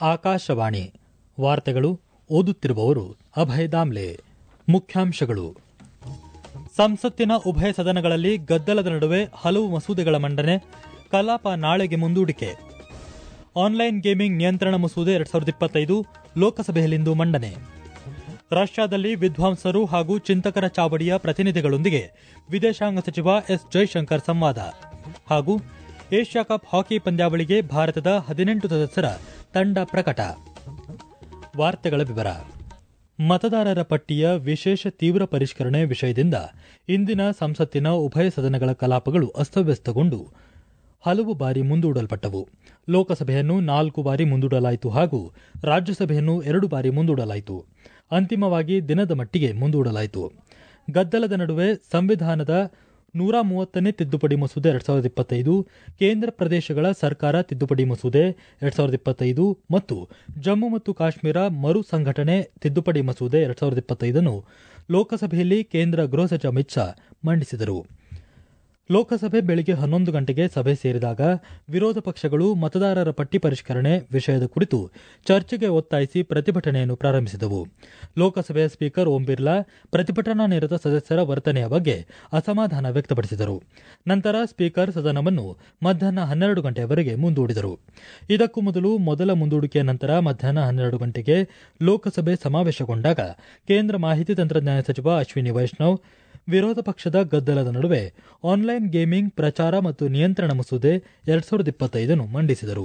ಆಕಾಶವಾಣಿ ವಾರ್ತೆಗಳು ಓದುತ್ತಿರುವವರು ಅಭಯ ದಾಮ್ಲೆ ಮುಖ್ಯಾಂಶಗಳು ಸಂಸತ್ತಿನ ಉಭಯ ಸದನಗಳಲ್ಲಿ ಗದ್ದಲದ ನಡುವೆ ಹಲವು ಮಸೂದೆಗಳ ಮಂಡನೆ ಕಲಾಪ ನಾಳೆಗೆ ಮುಂದೂಡಿಕೆ ಆನ್ಲೈನ್ ಗೇಮಿಂಗ್ ನಿಯಂತ್ರಣ ಮಸೂದೆ ಎರಡ್ ಸಾವಿರದ ಇಪ್ಪತ್ತೈದು ಲೋಕಸಭೆಯಲ್ಲಿಂದು ಮಂಡನೆ ರಷ್ಯಾದಲ್ಲಿ ವಿದ್ವಾಂಸರು ಹಾಗೂ ಚಿಂತಕರ ಚಾವಡಿಯ ಪ್ರತಿನಿಧಿಗಳೊಂದಿಗೆ ವಿದೇಶಾಂಗ ಸಚಿವ ಎಸ್ ಜೈಶಂಕರ್ ಸಂವಾದ ಹಾಗೂ ಏಷ್ಯಾ ಕಪ್ ಹಾಕಿ ಪಂದ್ಯಾವಳಿಗೆ ಭಾರತದ ಹದಿನೆಂಟು ಸದಸ್ಯರ ತಂಡ ಪ್ರಕಟ ವಾರ್ತೆಗಳ ವಿವರ ಮತದಾರರ ಪಟ್ಟಿಯ ವಿಶೇಷ ತೀವ್ರ ಪರಿಷ್ಕರಣೆ ವಿಷಯದಿಂದ ಇಂದಿನ ಸಂಸತ್ತಿನ ಉಭಯ ಸದನಗಳ ಕಲಾಪಗಳು ಅಸ್ತವ್ಯಸ್ತಗೊಂಡು ಹಲವು ಬಾರಿ ಮುಂದೂಡಲ್ಪಟ್ಟವು ಲೋಕಸಭೆಯನ್ನು ನಾಲ್ಕು ಬಾರಿ ಮುಂದೂಡಲಾಯಿತು ಹಾಗೂ ರಾಜ್ಯಸಭೆಯನ್ನು ಎರಡು ಬಾರಿ ಮುಂದೂಡಲಾಯಿತು ಅಂತಿಮವಾಗಿ ದಿನದ ಮಟ್ಟಿಗೆ ಮುಂದೂಡಲಾಯಿತು ಗದ್ದಲದ ನಡುವೆ ಸಂವಿಧಾನದ ನೂರ ಮೂವತ್ತನೇ ತಿದ್ದುಪಡಿ ಮಸೂದೆ ಎರಡ್ ಸಾವಿರದ ಇಪ್ಪತ್ತೈದು ಕೇಂದ್ರ ಪ್ರದೇಶಗಳ ಸರ್ಕಾರ ತಿದ್ದುಪಡಿ ಮಸೂದೆ ಎರಡ್ ಸಾವಿರದ ಇಪ್ಪತ್ತೈದು ಮತ್ತು ಜಮ್ಮು ಮತ್ತು ಕಾಶ್ಮೀರ ಮರು ಸಂಘಟನೆ ತಿದ್ದುಪಡಿ ಮಸೂದೆ ಎರಡ್ ಸಾವಿರದ ಇಪ್ಪತ್ತೈದನ್ನು ಲೋಕಸಭೆಯಲ್ಲಿ ಕೇಂದ್ರ ಗೃಹ ಸಚಿವ ಅಮಿತ್ ಶಾ ಮಂಡಿಸಿದರು ಲೋಕಸಭೆ ಬೆಳಗ್ಗೆ ಹನ್ನೊಂದು ಗಂಟೆಗೆ ಸಭೆ ಸೇರಿದಾಗ ವಿರೋಧ ಪಕ್ಷಗಳು ಮತದಾರರ ಪಟ್ಟಿ ಪರಿಷ್ಕರಣೆ ವಿಷಯದ ಕುರಿತು ಚರ್ಚೆಗೆ ಒತ್ತಾಯಿಸಿ ಪ್ರತಿಭಟನೆಯನ್ನು ಪ್ರಾರಂಭಿಸಿದವು ಲೋಕಸಭೆಯ ಸ್ಪೀಕರ್ ಓಂ ಬಿರ್ಲಾ ಪ್ರತಿಭಟನಾ ನಿರತ ಸದಸ್ಯರ ವರ್ತನೆಯ ಬಗ್ಗೆ ಅಸಮಾಧಾನ ವ್ಯಕ್ತಪಡಿಸಿದರು ನಂತರ ಸ್ಪೀಕರ್ ಸದನವನ್ನು ಮಧ್ಯಾಹ್ನ ಹನ್ನೆರಡು ಗಂಟೆಯವರೆಗೆ ಮುಂದೂಡಿದರು ಇದಕ್ಕೂ ಮೊದಲು ಮೊದಲ ಮುಂದೂಡಿಕೆಯ ನಂತರ ಮಧ್ಯಾಹ್ನ ಹನ್ನೆರಡು ಗಂಟೆಗೆ ಲೋಕಸಭೆ ಸಮಾವೇಶಗೊಂಡಾಗ ಕೇಂದ್ರ ಮಾಹಿತಿ ತಂತ್ರಜ್ಞಾನ ಸಚಿವ ಅಶ್ವಿನಿ ವೈಷ್ಣವ್ ವಿರೋಧ ಪಕ್ಷದ ಗದ್ದಲದ ನಡುವೆ ಆನ್ಲೈನ್ ಗೇಮಿಂಗ್ ಪ್ರಚಾರ ಮತ್ತು ನಿಯಂತ್ರಣ ಮಸೂದೆ ಎರಡ್ ಸಾವಿರದ ಇಪ್ಪತ್ತೈದನ್ನು ಮಂಡಿಸಿದರು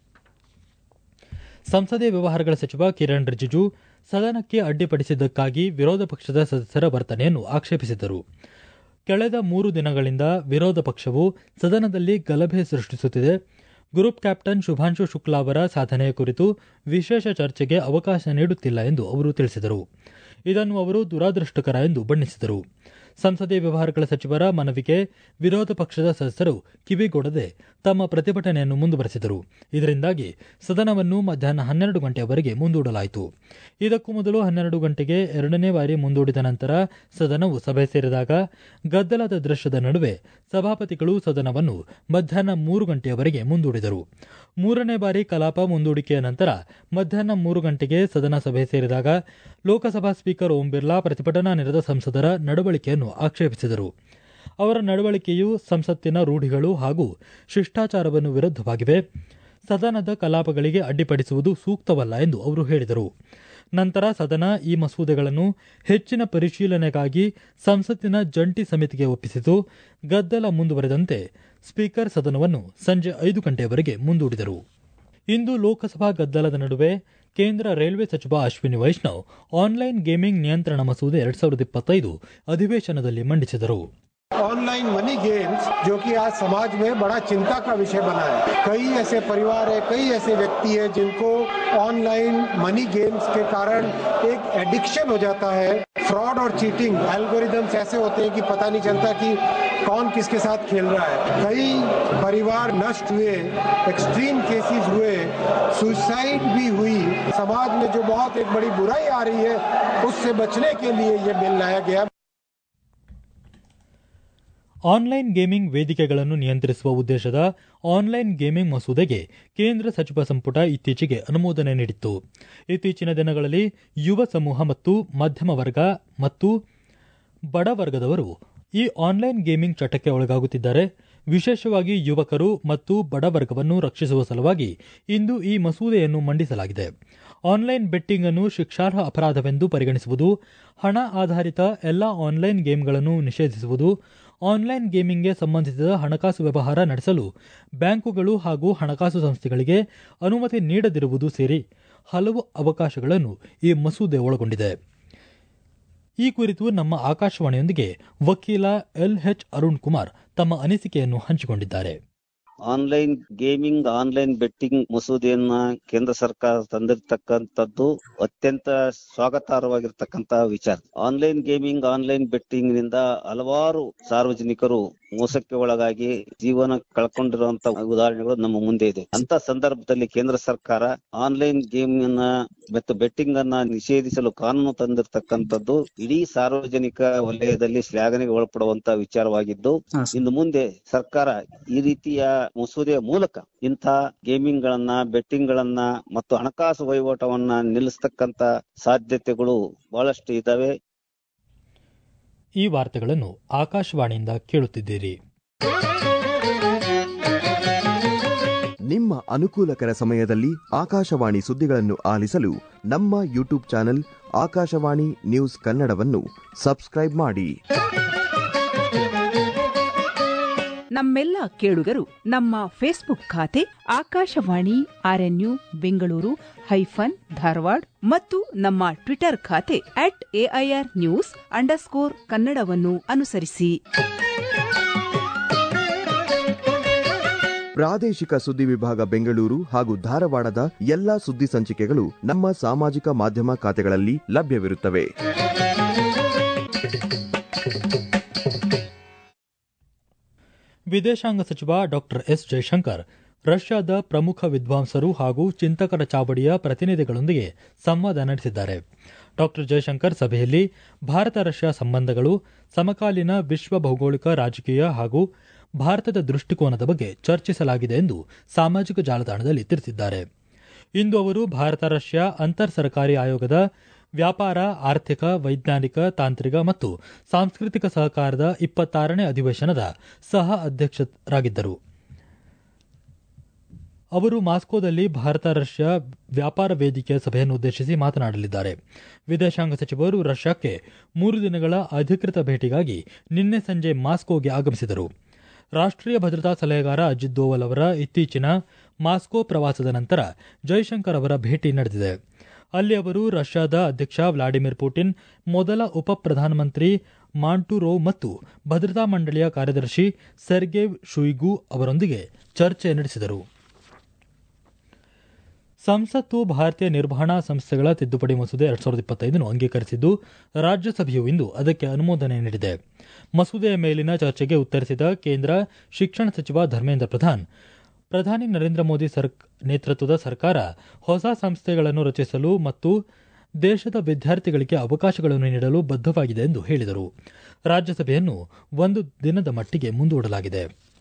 ಸಂಸದೀಯ ವ್ಯವಹಾರಗಳ ಸಚಿವ ಕಿರಣ್ ರಿಜಿಜು ಸದನಕ್ಕೆ ಅಡ್ಡಿಪಡಿಸಿದ್ದಕ್ಕಾಗಿ ವಿರೋಧ ಪಕ್ಷದ ಸದಸ್ಯರ ವರ್ತನೆಯನ್ನು ಆಕ್ಷೇಪಿಸಿದರು ಕಳೆದ ಮೂರು ದಿನಗಳಿಂದ ವಿರೋಧ ಪಕ್ಷವು ಸದನದಲ್ಲಿ ಗಲಭೆ ಸೃಷ್ಟಿಸುತ್ತಿದೆ ಗ್ರೂಪ್ ಕ್ಯಾಪ್ಟನ್ ಶುಭಾಂಶು ಶುಕ್ಲಾ ಅವರ ಸಾಧನೆಯ ಕುರಿತು ವಿಶೇಷ ಚರ್ಚೆಗೆ ಅವಕಾಶ ನೀಡುತ್ತಿಲ್ಲ ಎಂದು ಅವರು ತಿಳಿಸಿದರು ಇದನ್ನು ಅವರು ದುರಾದೃಷ್ಟಕರ ಎಂದು ಬಣ್ಣಿಸಿದರು ಸಂಸದೀಯ ವ್ಯವಹಾರಗಳ ಸಚಿವರ ಮನವಿಗೆ ವಿರೋಧ ಪಕ್ಷದ ಸದಸ್ಯರು ಕಿವಿಗೊಡದೆ ತಮ್ಮ ಪ್ರತಿಭಟನೆಯನ್ನು ಮುಂದುವರೆಸಿದರು ಇದರಿಂದಾಗಿ ಸದನವನ್ನು ಮಧ್ಯಾಹ್ನ ಹನ್ನೆರಡು ಗಂಟೆಯವರೆಗೆ ಮುಂದೂಡಲಾಯಿತು ಇದಕ್ಕೂ ಮೊದಲು ಹನ್ನೆರಡು ಗಂಟೆಗೆ ಎರಡನೇ ಬಾರಿ ಮುಂದೂಡಿದ ನಂತರ ಸದನವು ಸಭೆ ಸೇರಿದಾಗ ಗದ್ದಲದ ದೃಶ್ಯದ ನಡುವೆ ಸಭಾಪತಿಗಳು ಸದನವನ್ನು ಮಧ್ಯಾಹ್ನ ಮೂರು ಗಂಟೆಯವರೆಗೆ ಮುಂದೂಡಿದರು ಮೂರನೇ ಬಾರಿ ಕಲಾಪ ಮುಂದೂಡಿಕೆಯ ನಂತರ ಮಧ್ಯಾಹ್ನ ಮೂರು ಗಂಟೆಗೆ ಸದನ ಸಭೆ ಸೇರಿದಾಗ ಲೋಕಸಭಾ ಸ್ಪೀಕರ್ ಓಂ ಬಿರ್ಲಾ ಪ್ರತಿಭಟನಾ ನಿರತ ಸಂಸದರ ನಡವಳಿಕೆಯನ್ನು ಆಕ್ಷೇಪಿಸಿದರು ಅವರ ನಡವಳಿಕೆಯು ಸಂಸತ್ತಿನ ರೂಢಿಗಳು ಹಾಗೂ ಶಿಷ್ಟಾಚಾರವನ್ನು ವಿರುದ್ಧವಾಗಿವೆ ಸದನದ ಕಲಾಪಗಳಿಗೆ ಅಡ್ಡಿಪಡಿಸುವುದು ಸೂಕ್ತವಲ್ಲ ಎಂದು ಅವರು ಹೇಳಿದರು ನಂತರ ಸದನ ಈ ಮಸೂದೆಗಳನ್ನು ಹೆಚ್ಚಿನ ಪರಿಶೀಲನೆಗಾಗಿ ಸಂಸತ್ತಿನ ಜಂಟಿ ಸಮಿತಿಗೆ ಒಪ್ಪಿಸಿತು ಗದ್ದಲ ಮುಂದುವರೆದಂತೆ ಸ್ಪೀಕರ್ ಸದನವನ್ನು ಸಂಜೆ ಐದು ಗಂಟೆಯವರೆಗೆ ಮುಂದೂಡಿದರು ಇಂದು ಲೋಕಸಭಾ ಗದ್ದಲದ ನಡುವೆ ಕೇಂದ್ರ ರೈಲ್ವೆ ಸಚಿವ ಅಶ್ವಿನಿ ವೈಷ್ಣವ್ ಆನ್ಲೈನ್ ಗೇಮಿಂಗ್ ನಿಯಂತ್ರಣ ಮಸೂದೆ ಎರಡ್ ಸಾವಿರದ ಇಪ್ಪತ್ತೈದು ಅಧಿವೇಶನದಲ್ಲಿ ಮಂಡಿಸಿದರು ऑनलाइन मनी गेम्स जो कि आज समाज में बड़ा चिंता का विषय बना है कई ऐसे परिवार है कई ऐसे व्यक्ति है जिनको ऑनलाइन मनी गेम्स के कारण एक एडिक्शन हो जाता है फ्रॉड और चीटिंग एल्गोरिदम्स ऐसे होते हैं कि पता नहीं चलता कि कौन किसके साथ खेल रहा है कई परिवार नष्ट हुए एक्सट्रीम केसेस हुए सुसाइड भी हुई समाज में जो बहुत एक बड़ी बुराई आ रही है उससे बचने के लिए ये बिल लाया गया ಆನ್ಲೈನ್ ಗೇಮಿಂಗ್ ವೇದಿಕೆಗಳನ್ನು ನಿಯಂತ್ರಿಸುವ ಉದ್ದೇಶದ ಆನ್ಲೈನ್ ಗೇಮಿಂಗ್ ಮಸೂದೆಗೆ ಕೇಂದ್ರ ಸಚಿವ ಸಂಪುಟ ಇತ್ತೀಚೆಗೆ ಅನುಮೋದನೆ ನೀಡಿತ್ತು ಇತ್ತೀಚಿನ ದಿನಗಳಲ್ಲಿ ಯುವ ಸಮೂಹ ಮತ್ತು ಮಧ್ಯಮ ವರ್ಗ ಮತ್ತು ಬಡ ವರ್ಗದವರು ಈ ಆನ್ಲೈನ್ ಗೇಮಿಂಗ್ ಚಟಕ್ಕೆ ಒಳಗಾಗುತ್ತಿದ್ದಾರೆ ವಿಶೇಷವಾಗಿ ಯುವಕರು ಮತ್ತು ಬಡವರ್ಗವನ್ನು ರಕ್ಷಿಸುವ ಸಲುವಾಗಿ ಇಂದು ಈ ಮಸೂದೆಯನ್ನು ಮಂಡಿಸಲಾಗಿದೆ ಆನ್ಲೈನ್ ಬೆಟ್ಟಿಂಗ್ ಅನ್ನು ಶಿಕ್ಷಾರ್ಹ ಅಪರಾಧವೆಂದು ಪರಿಗಣಿಸುವುದು ಹಣ ಆಧಾರಿತ ಎಲ್ಲಾ ಆನ್ಲೈನ್ ಗೇಮ್ಗಳನ್ನು ನಿಷೇಧಿಸುವುದು ಆನ್ಲೈನ್ ಗೇಮಿಂಗ್ಗೆ ಸಂಬಂಧಿಸಿದ ಹಣಕಾಸು ವ್ಯವಹಾರ ನಡೆಸಲು ಬ್ಯಾಂಕುಗಳು ಹಾಗೂ ಹಣಕಾಸು ಸಂಸ್ಥೆಗಳಿಗೆ ಅನುಮತಿ ನೀಡದಿರುವುದು ಸೇರಿ ಹಲವು ಅವಕಾಶಗಳನ್ನು ಈ ಮಸೂದೆ ಒಳಗೊಂಡಿದೆ ಈ ಕುರಿತು ನಮ್ಮ ಆಕಾಶವಾಣಿಯೊಂದಿಗೆ ವಕೀಲ ಎಲ್ ಎಚ್ ಅರುಣ್ ಕುಮಾರ್ ತಮ್ಮ ಅನಿಸಿಕೆಯನ್ನು ಹಂಚಿಕೊಂಡಿದ್ದಾರೆ ಆನ್ಲೈನ್ ಗೇಮಿಂಗ್ ಆನ್ಲೈನ್ ಬೆಟ್ಟಿಂಗ್ ಮಸೂದೆಯನ್ನ ಕೇಂದ್ರ ಸರ್ಕಾರ ತಂದಿರತಕ್ಕಂಥದ್ದು ಅತ್ಯಂತ ಸ್ವಾಗತಾರ್ಹವಾಗಿರ್ತಕ್ಕಂತಹ ವಿಚಾರ ಆನ್ಲೈನ್ ಗೇಮಿಂಗ್ ಆನ್ಲೈನ್ ಬೆಟ್ಟಿಂಗ್ ನಿಂದ ಹಲವಾರು ಸಾರ್ವಜನಿಕರು ಮೋಸಕ್ಕೆ ಒಳಗಾಗಿ ಜೀವನ ಕಳ್ಕೊಂಡಿರುವಂತ ಉದಾಹರಣೆಗಳು ನಮ್ಮ ಮುಂದೆ ಇದೆ ಅಂತ ಸಂದರ್ಭದಲ್ಲಿ ಕೇಂದ್ರ ಸರ್ಕಾರ ಆನ್ಲೈನ್ ಗೇಮ್ ಅನ್ನ ಮತ್ತು ಬೆಟ್ಟಿಂಗ್ ಅನ್ನ ನಿಷೇಧಿಸಲು ಕಾನೂನು ತಂದಿರತಕ್ಕಂಥದ್ದು ಇಡೀ ಸಾರ್ವಜನಿಕ ವಲಯದಲ್ಲಿ ಶ್ಲಾಘನೆಗೆ ಒಳಪಡುವಂತ ವಿಚಾರವಾಗಿದ್ದು ಹಾ, ಸರ್. ಇನ್ನು ಮುಂದೆ ಸರ್ಕಾರ ಈ ರೀತಿಯ ಮಸೂದೆಯ ಮೂಲಕ ಇಂಥ ಗೇಮಿಂಗ್ ಗಳನ್ನ ಬೆಟ್ಟಿಂಗ್ ಗಳನ್ನ ಮತ್ತು ಹಣಕಾಸು ವಹಿವಾಟವನ್ನ ನಿಲ್ಲಿಸ್ತಕ್ಕಂತ ಸಾಧ್ಯತೆಗಳು ಬಹಳಷ್ಟು ಇದಾವೆ ಈ ವಾರ್ತೆಗಳನ್ನು ಆಕಾಶವಾಣಿಯಿಂದ ಕೇಳುತ್ತಿದ್ದೀರಿ ನಿಮ್ಮ ಅನುಕೂಲಕರ ಸಮಯದಲ್ಲಿ ಆಕಾಶವಾಣಿ ಸುದ್ದಿಗಳನ್ನು ಆಲಿಸಲು ನಮ್ಮ ಯೂಟ್ಯೂಬ್ ಚಾನೆಲ್ ಆಕಾಶವಾಣಿ ನ್ಯೂಸ್ ಕನ್ನಡವನ್ನು ಸಬ್ಸ್ಕ್ರೈಬ್ ಮಾಡಿ ನಮ್ಮೆಲ್ಲ ಕೇಳುಗರು ನಮ್ಮ ಫೇಸ್ಬುಕ್ ಖಾತೆ ಆಕಾಶವಾಣಿ ಆರ್ಎನ್ಯು ಬೆಂಗಳೂರು ಹೈಫನ್ ಧಾರವಾಡ ಮತ್ತು ನಮ್ಮ ಟ್ವಿಟರ್ ಖಾತೆ ಅಟ್ ಎಐಆರ್ ನ್ಯೂಸ್ ಅಂಡರ್ಸ್ಕೋರ್ ಕನ್ನಡವನ್ನು ಅನುಸರಿಸಿ ಪ್ರಾದೇಶಿಕ ಸುದ್ದಿ ವಿಭಾಗ ಬೆಂಗಳೂರು ಹಾಗೂ ಧಾರವಾಡದ ಎಲ್ಲಾ ಸುದ್ದಿ ಸಂಚಿಕೆಗಳು ನಮ್ಮ ಸಾಮಾಜಿಕ ಮಾಧ್ಯಮ ಖಾತೆಗಳಲ್ಲಿ ಲಭ್ಯವಿರುತ್ತವೆ ವಿದೇಶಾಂಗ ಸಚಿವ ಡಾಕ್ಟರ್ ಎಸ್ ಜಯಶಂಕರ್ ರಷ್ಯಾದ ಪ್ರಮುಖ ವಿದ್ವಾಂಸರು ಹಾಗೂ ಚಿಂತಕರ ಚಾವಡಿಯ ಪ್ರತಿನಿಧಿಗಳೊಂದಿಗೆ ಸಂವಾದ ನಡೆಸಿದ್ದಾರೆ ಡಾಕ್ಟರ್ ಜಯಶಂಕರ್ ಸಭೆಯಲ್ಲಿ ಭಾರತ ರಷ್ಯಾ ಸಂಬಂಧಗಳು ಸಮಕಾಲೀನ ವಿಶ್ವ ಭೌಗೋಳಿಕ ರಾಜಕೀಯ ಹಾಗೂ ಭಾರತದ ದೃಷ್ಟಿಕೋನದ ಬಗ್ಗೆ ಚರ್ಚಿಸಲಾಗಿದೆ ಎಂದು ಸಾಮಾಜಿಕ ಜಾಲತಾಣದಲ್ಲಿ ತಿಳಿಸಿದ್ದಾರೆ ಇಂದು ಅವರು ಭಾರತ ರಷ್ಯಾ ಅಂತರ್ ಸರ್ಕಾರಿ ಆಯೋಗದ ವ್ಯಾಪಾರ ಆರ್ಥಿಕ ವೈಜ್ಞಾನಿಕ ತಾಂತ್ರಿಕ ಮತ್ತು ಸಾಂಸ್ಕೃತಿಕ ಸಹಕಾರದ ಇಪ್ಪತ್ತಾರನೇ ಅಧಿವೇಶನದ ಸಹ ಅಧ್ಯಕ್ಷರಾಗಿದ್ದರು ಅವರು ಮಾಸ್ಕೋದಲ್ಲಿ ಭಾರತ ರಷ್ಯಾ ವ್ಯಾಪಾರ ವೇದಿಕೆಯ ಸಭೆಯನ್ನು ಉದ್ದೇಶಿಸಿ ಮಾತನಾಡಲಿದ್ದಾರೆ ವಿದೇಶಾಂಗ ಸಚಿವರು ರಷ್ಯಾಕ್ಕೆ ಮೂರು ದಿನಗಳ ಅಧಿಕೃತ ಭೇಟಿಗಾಗಿ ನಿನ್ನೆ ಸಂಜೆ ಮಾಸ್ಕೋಗೆ ಆಗಮಿಸಿದರು ರಾಷ್ಟ್ರೀಯ ಭದ್ರತಾ ಸಲಹೆಗಾರ ಅಜಿತ್ ದೋವಲ್ ಅವರ ಇತ್ತೀಚಿನ ಮಾಸ್ಕೋ ಪ್ರವಾಸದ ನಂತರ ಜೈಶಂಕರ್ ಅವರ ಭೇಟಿ ನಡೆದಿದೆ ಅಲ್ಲಿ ಅವರು ರಷ್ಯಾದ ಅಧ್ಯಕ್ಷ ವ್ಲಾಡಿಮಿರ್ ಪುಟಿನ್ ಮೊದಲ ಉಪ ಪ್ರಧಾನಮಂತ್ರಿ ಮಾಂಟುರೋವ್ ಮತ್ತು ಭದ್ರತಾ ಮಂಡಳಿಯ ಕಾರ್ಯದರ್ಶಿ ಸೆರ್ಗೇವ್ ಶುಯ್ಗು ಅವರೊಂದಿಗೆ ಚರ್ಚೆ ನಡೆಸಿದರು ಸಂಸತ್ತು ಭಾರತೀಯ ನಿರ್ವಹಣಾ ಸಂಸ್ಥೆಗಳ ತಿದ್ದುಪಡಿ ಮಸೂದೆ ಎರಡ್ ಸಾವಿರದ ಇಪ್ಪತ್ತೈದನ್ನು ಅಂಗೀಕರಿಸಿದ್ದು ರಾಜ್ಯಸಭೆಯು ಇಂದು ಅದಕ್ಕೆ ಅನುಮೋದನೆ ನೀಡಿದೆ ಮಸೂದೆಯ ಮೇಲಿನ ಚರ್ಚೆಗೆ ಉತ್ತರಿಸಿದ ಕೇಂದ್ರ ಶಿಕ್ಷಣ ಸಚಿವ ಧರ್ಮೇಂದ್ರ ಪ್ರಧಾನ್ ಪ್ರಧಾನಿ ನರೇಂದ್ರ ಮೋದಿ ನೇತೃತ್ವದ ಸರ್ಕಾರ ಹೊಸ ಸಂಸ್ಥೆಗಳನ್ನು ರಚಿಸಲು ಮತ್ತು ದೇಶದ ವಿದ್ಯಾರ್ಥಿಗಳಿಗೆ ಅವಕಾಶಗಳನ್ನು ನೀಡಲು ಬದ್ಧವಾಗಿದೆ ಎಂದು ಹೇಳಿದರು ರಾಜ್ಯಸಭೆಯನ್ನು ಒಂದು ದಿನದ ಮಟ್ಟಿಗೆ ಮುಂದೂಡಲಾಗಿದೆ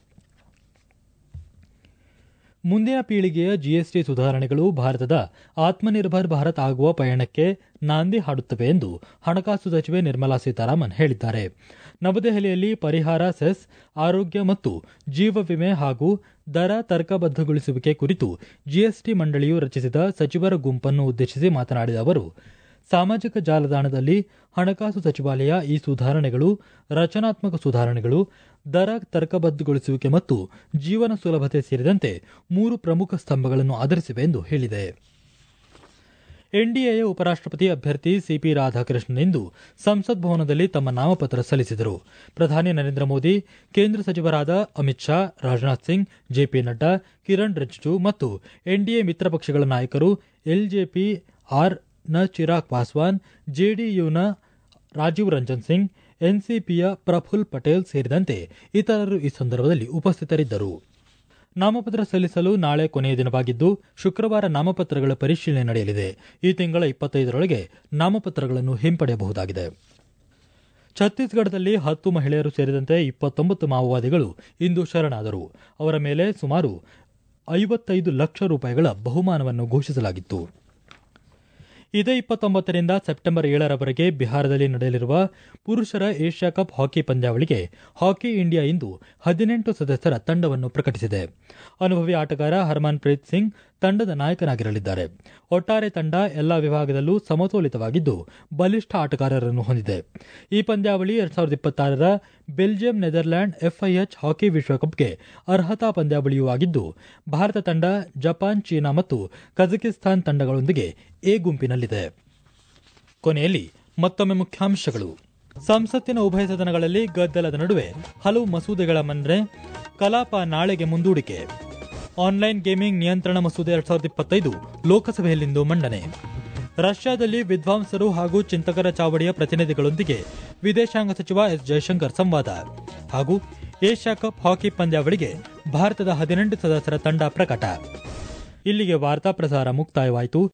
ಮುಂದಿನ ಪೀಳಿಗೆಯ ಜಿಎಸ್ಟಿ ಸುಧಾರಣೆಗಳು ಭಾರತದ ಆತ್ಮನಿರ್ಭರ್ ಭಾರತ್ ಆಗುವ ಪಯಣಕ್ಕೆ ನಾಂದಿ ಹಾಡುತ್ತವೆ ಎಂದು ಹಣಕಾಸು ಸಚಿವೆ ನಿರ್ಮಲಾ ಸೀತಾರಾಮನ್ ಹೇಳಿದ್ದಾರೆ ನವದೆಹಲಿಯಲ್ಲಿ ಪರಿಹಾರ ಸೆಸ್ ಆರೋಗ್ಯ ಮತ್ತು ಜೀವ ವಿಮೆ ಹಾಗೂ ದರ ತರ್ಕಬದ್ಧಗೊಳಿಸುವಿಕೆ ಕುರಿತು ಜಿಎಸ್ಟಿ ಮಂಡಳಿಯು ರಚಿಸಿದ ಸಚಿವರ ಗುಂಪನ್ನು ಉದ್ದೇಶಿಸಿ ಮಾತನಾಡಿದ ಅವರು ಸಾಮಾಜಿಕ ಜಾಲತಾಣದಲ್ಲಿ ಹಣಕಾಸು ಸಚಿವಾಲಯ ಈ ಸುಧಾರಣೆಗಳು ರಚನಾತ್ಮಕ ಸುಧಾರಣೆಗಳು ದರ ತರ್ಕಬದ್ಧಗೊಳಿಸುವಿಕೆ ಮತ್ತು ಜೀವನ ಸುಲಭತೆ ಸೇರಿದಂತೆ ಮೂರು ಪ್ರಮುಖ ಸ್ತಂಭಗಳನ್ನು ಆಧರಿಸಿವೆ ಎಂದು ಹೇಳಿದೆ ಎನ್ಡಿಎಯ ಉಪರಾಷ್ಟಪತಿ ಅಭ್ಯರ್ಥಿ ಸಿಪಿ ರಾಧಾಕೃಷ್ಣನ್ ಇಂದು ಸಂಸತ್ ಭವನದಲ್ಲಿ ತಮ್ಮ ನಾಮಪತ್ರ ಸಲ್ಲಿಸಿದರು ಪ್ರಧಾನಿ ನರೇಂದ್ರ ಮೋದಿ ಕೇಂದ್ರ ಸಚಿವರಾದ ಅಮಿತ್ ಶಾ ರಾಜನಾಥ್ ಸಿಂಗ್ ಜೆಪಿ ನಡ್ಡಾ ಕಿರಣ್ ರಿಜಿಜು ಮತ್ತು ಎನ್ಡಿಎ ಮಿತ್ರ ಪಕ್ಷಗಳ ನಾಯಕರು ಎಲ್ಜೆಪಿ ಆರ್ ನ ಚಿರಾಗ್ ಪಾಸ್ವಾನ್ ಜೆಡಿಯುನ ರಾಜೀವ್ ರಂಜನ್ ಸಿಂಗ್ ಎನ್ಸಿಪಿಯ ಪ್ರಫುಲ್ ಪಟೇಲ್ ಸೇರಿದಂತೆ ಇತರರು ಈ ಸಂದರ್ಭದಲ್ಲಿ ಉಪಸ್ಥಿತರಿದ್ದರು ನಾಮಪತ್ರ ಸಲ್ಲಿಸಲು ನಾಳೆ ಕೊನೆಯ ದಿನವಾಗಿದ್ದು ಶುಕ್ರವಾರ ನಾಮಪತ್ರಗಳ ಪರಿಶೀಲನೆ ನಡೆಯಲಿದೆ ಈ ತಿಂಗಳ ಇಪ್ಪತ್ತೈದರೊಳಗೆ ನಾಮಪತ್ರಗಳನ್ನು ಹಿಂಪಡೆಯಬಹುದಾಗಿದೆ ಛತ್ತೀಸ್ಗಢದಲ್ಲಿ ಹತ್ತು ಮಹಿಳೆಯರು ಸೇರಿದಂತೆ ಇಪ್ಪತ್ತೊಂಬತ್ತು ಮಾವೋವಾದಿಗಳು ಇಂದು ಶರಣಾದರು ಅವರ ಮೇಲೆ ಸುಮಾರು ಐವತ್ತೈದು ಲಕ್ಷ ರೂಪಾಯಿಗಳ ಬಹುಮಾನವನ್ನು ಘೋಷಿಸಲಾಗಿತ್ತು ಇದೇ ಇಪ್ಪತ್ತೊಂಬತ್ತರಿಂದ ಸೆಪ್ಟೆಂಬರ್ ಏಳರವರೆಗೆ ಬಿಹಾರದಲ್ಲಿ ನಡೆಯಲಿರುವ ಪುರುಷರ ಏಷ್ಯಾ ಕಪ್ ಹಾಕಿ ಪಂದ್ಯಾವಳಿಗೆ ಹಾಕಿ ಇಂಡಿಯಾ ಇಂದು ಹದಿನೆಂಟು ಸದಸ್ಯರ ತಂಡವನ್ನು ಪ್ರಕಟಿಸಿದೆ ಅನುಭವಿ ಆಟಗಾರ ಹರ್ಮನ್ ಪ್ರೀತ್ ಸಿಂಗ್ ತಂಡದ ನಾಯಕನಾಗಿರಲಿದ್ದಾರೆ ಒಟ್ಟಾರೆ ತಂಡ ಎಲ್ಲಾ ವಿಭಾಗದಲ್ಲೂ ಸಮತೋಲಿತವಾಗಿದ್ದು ಬಲಿಷ್ಠ ಆಟಗಾರರನ್ನು ಹೊಂದಿದೆ ಈ ಪಂದ್ಯಾವಳಿ ಎರಡ್ ಸಾವಿರದ ಇಪ್ಪತ್ತಾರರ ಬೆಲ್ಜಿಯಂ ನೆದರ್ಲ್ಯಾಂಡ್ ಎಫ್ಐಎಚ್ ಹಾಕಿ ವಿಶ್ವಕಪ್ಗೆ ಅರ್ಹತಾ ಪಂದ್ಯಾವಳಿಯೂ ಆಗಿದ್ದು ಭಾರತ ತಂಡ ಜಪಾನ್ ಚೀನಾ ಮತ್ತು ಕಜಕಿಸ್ತಾನ್ ತಂಡಗಳೊಂದಿಗೆ ಎ ಗುಂಪಿನಲ್ಲಿದೆ ಕೊನೆಯಲ್ಲಿ ಮತ್ತೊಮ್ಮೆ ಮುಖ್ಯಾಂಶಗಳು ಸಂಸತ್ತಿನ ಉಭಯ ಸದನಗಳಲ್ಲಿ ಗದ್ದಲದ ನಡುವೆ ಹಲವು ಮಸೂದೆಗಳ ಮನ್ನಣೆ ಕಲಾಪ ನಾಳೆಗೆ ಮುಂದೂಡಿಕೆ ಆನ್ಲೈನ್ ಗೇಮಿಂಗ್ ನಿಯಂತ್ರಣ ಮಸೂದೆ ಎರಡ್ ಸಾವಿರದ ಇಪ್ಪತ್ತೈದು ಲೋಕಸಭೆಯಲ್ಲಿಂದು ಮಂಡನೆ ರಷ್ಯಾದಲ್ಲಿ ವಿದ್ವಾಂಸರು ಹಾಗೂ ಚಿಂತಕರ ಚಾವಡಿಯ ಪ್ರತಿನಿಧಿಗಳೊಂದಿಗೆ ವಿದೇಶಾಂಗ ಸಚಿವ ಎಸ್ ಜಯಶಂಕರ್ ಸಂವಾದ ಹಾಗೂ ಏಷ್ಯಾ ಕಪ್ ಹಾಕಿ ಪಂದ್ಯಾವಳಿಗೆ ಭಾರತದ ಹದಿನೆಂಟು ಸದಸ್ಯರ ತಂಡ ಪ್ರಕಟ ಇಲ್ಲಿಗೆ ವಾರ್ತಾ ಪ್ರಸಾರ ಮುಕ್ತಾಯವಾಯಿತು